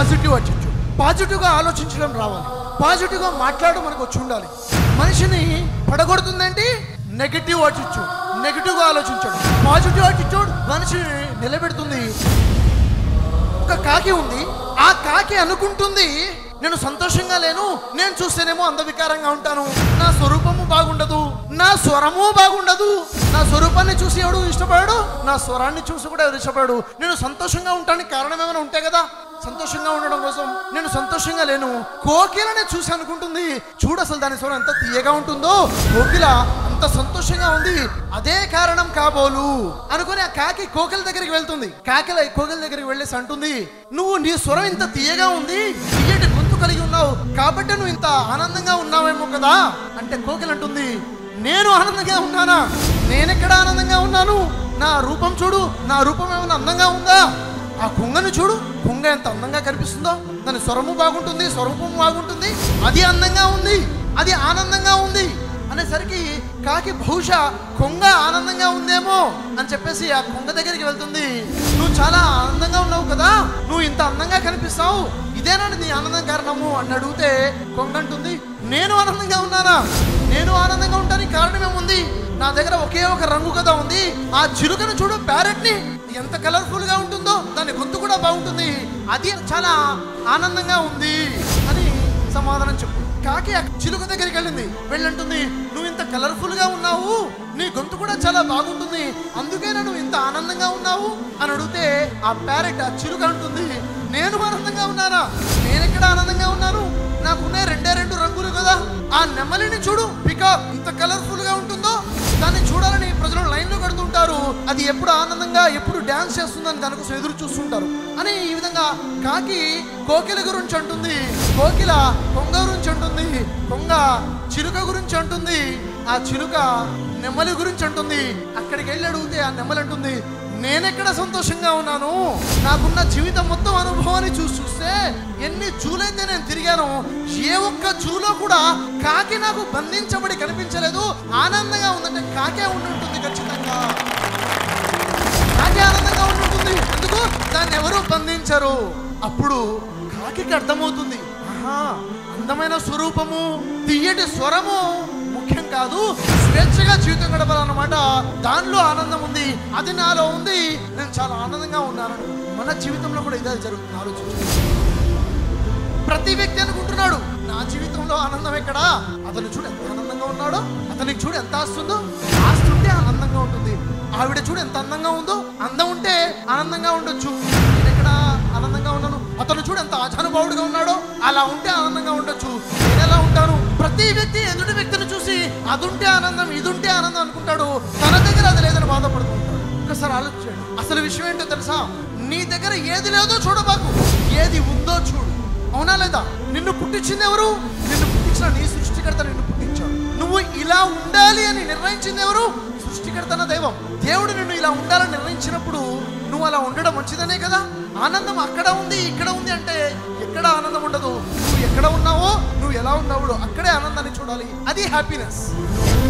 positive attitude పాజిటివ్గా ఆలోచించడం రావాలి పాజిటివ్గా మాట్లాడడం మనకు వచ్చి ఉండాలి మనిషిని పడగొడుతుందేంటి నెగిటివ్ అటిట్యూడ్ నెగిటివ్గా ఆలోచించడం పాజిటివ్ అటిట్యూడ్ మనిషిని నిలబెడుతుంది ఒక కాకి ఉంది ఆ కాకి అనుకుంటుంది నేను సంతోషంగా లేను నేను చూస్తేనేమో అందవికారంగా ఉంటాను నా స్వరూపము బాగుండదు నా స్వరము బాగుండదు నా స్వరూపాన్ని చూసి ఎవడు ఇష్టపడాడు నా స్వరాన్ని చూసి కూడా ఎవరు ఇష్టపడాడు నేను సంతోషంగా ఉంటానికి కారణం ఏమైనా ఉంటే కదా సంతోషంగా ఉండడం కోసం నేను సంతోషంగా లేను కోకిలని చూసి అనుకుంటుంది చూడు అసలు దాని స్వరం ఎంత తీయగా ఉంటుందో కోకిల అంత సంతోషంగా ఉంది అదే కారణం కాబోలు అనుకుని ఆ కాకి కోకిల దగ్గరికి వెళ్తుంది కాకిల కోకిల దగ్గరికి వెళ్ళేసి అంటుంది నువ్వు నీ స్వరం ఇంత తీయగా ఉంది తీయటి గొంతు కలిగి ఉన్నావు కాబట్టి నువ్వు ఇంత ఆనందంగా ఉన్నావేమో కదా అంటే కోకిల అంటుంది నేను ఆనందంగా ఉన్నానా నేనెక్కడ ఆనందంగా ఉన్నాను నా రూపం చూడు నా రూపం ఏమైనా అందంగా ఉందా ఆ కొంగను చూడు కొంగ ఎంత అందంగా కనిపిస్తుందో దాని స్వరము బాగుంటుంది స్వరూపము బాగుంటుంది అది అందంగా ఉంది అది ఆనందంగా ఉంది అనేసరికి కాకి బహుశా కొంగ ఆనందంగా ఉందేమో అని చెప్పేసి ఆ కొంగ దగ్గరికి వెళ్తుంది నువ్వు చాలా ఆనందంగా ఉన్నావు కదా నువ్వు ఇంత అందంగా కనిపిస్తావు ఇదేనా నీ ఆనందం కారణము అని అడిగితే కొంగ అంటుంది నేను ఆనందంగా ఉన్నానా నేను ఆనందంగా ఉండడానికి కారణం ఏముంది నా దగ్గర ఒకే ఒక రంగు కదా ఉంది ఆ చిలుకను చూడు ప్యారెట్ ని ఎంత కలర్ఫుల్ గా ఉంటుందో దాని గొంతు కూడా బాగుంటుంది అది చాలా ఆనందంగా ఉంది అని సమాధానం చెప్పు కాకి ఆ చిలుక దగ్గరికి వెళ్ళింది వెళ్ళంటుంది నువ్వు ఇంత కలర్ఫుల్ గా ఉన్నావు నీ గొంతు కూడా చాలా బాగుంటుంది అందుకేనా నువ్వు ఇంత ఆనందంగా ఉన్నావు అని అడిగితే ఆ ప్యారెట్ ఆ చిలుక అంటుంది నేను ఆనందంగా ఉన్నానా నేను ఎక్కడ ఆనందంగా ఉన్నాను నాకున్నాయి రెండే రెండు రంగులు కదా ఆ నెమలిని చూడు పికాక్ ఇంత కలర్ఫుల్ గా ఉంటుందో దాన్ని చూడాలని ప్రజలు లైన్ లో కడుతుంటారు అది ఎప్పుడు ఆనందంగా ఎప్పుడు డాన్స్ చేస్తుందని దానికోసం ఎదురు చూస్తుంటారు అని ఈ విధంగా కాకి కోకిల గురించి అంటుంది కోకిల కొంగ గురించి అంటుంది కొంగ చిలుక గురించి అంటుంది ఆ చిలుక నెమ్మలి గురించి అంటుంది అక్కడికి వెళ్ళి అడిగితే ఆ నెమ్మలి అంటుంది నేనెక్కడ సంతోషంగా ఉన్నాను నాకున్న జీవితం మొత్తం అనుభవాన్ని చూసి చూస్తే ఎన్ని జూలైతే నేను తిరిగాను ఏ ఒక్క జూలో కూడా కాకి నాకు బంధించబడి కనిపించలేదు ఆనందంగా ఉందంటే కాకే ఉండి ఉంటుంది ఖచ్చితంగా కాకి ఆనందంగా ఉండి ఉంటుంది ఎందుకు దాన్ని ఎవరు బంధించరు అప్పుడు కాకి అర్థమవుతుంది ఆహా అందమైన స్వరూపము తీయటి స్వరము ముఖ్యం కాదు స్వేచ్ఛగా జీవితం గడపాలన్నమాట దానిలో ఆనందం ఉంది అది నాలో ఉంది నేను చాలా ఆనందంగా ఉన్నాను మన జీవితంలో కూడా ఇదే జరుగుతుంది ఆలోచించండి ప్రతి వ్యక్తి అనుకుంటున్నాడు నా జీవితంలో ఆనందం ఎక్కడా అతను చూడు ఎంత ఆనందంగా ఉన్నాడో అతనికి చూడు ఎంత ఆస్తుందో ఆస్తి ఉంటే ఆనందంగా ఉంటుంది ఆవిడ చూడు ఎంత అందంగా ఉందో అందం ఉంటే ఆనందంగా ఉండొచ్చు నేను ఎక్కడ ఆనందంగా ఉన్నాను అతను చూడు ఎంత ఆచానుభావుడిగా ఉన్నాడో అలా ఉంటే ఆనందంగా ఉండొచ్చు నేను ఎలా ఉంటాను ప్రతి వ్యక్తి ఎదుటి వ్యక్తిని చూసి అది ఉంటే ఆనందం ఇది ఉంటే ఆనందం అనుకుంటాడు తన దగ్గర అది లేదని బాధపడుతుంటాడు ఒకసారి ఆలోచించండి అసలు విషయం ఏంటో తెలుసా నీ దగ్గర ఏది లేదో చూడబాకు ఏది ఉందో చూడు అవునా లేదా నిన్ను పుట్టించింది ఎవరు నిన్ను పుట్టించిన నీ సృష్టికర్త నిన్ను పుట్టించాడు నువ్వు ఇలా ఉండాలి అని నిర్ణయించింది ఎవరు సృష్టికర్తన దైవం దేవుడు నిన్ను ఇలా ఉండాలని నిర్ణయించినప్పుడు నువ్వు అలా ఉండడం మంచిదనే కదా ఆనందం అక్కడ ఉంది ఇక్కడ ఉంది అంటే ఎక్కడ ఆనందం ఉండదు నువ్వు ఎక్కడ ఉన్నావో నువ్వు ఎలా ఉన్నావు అక్కడే ఆనందాన్ని చూడాలి అది హ్యాపీనెస్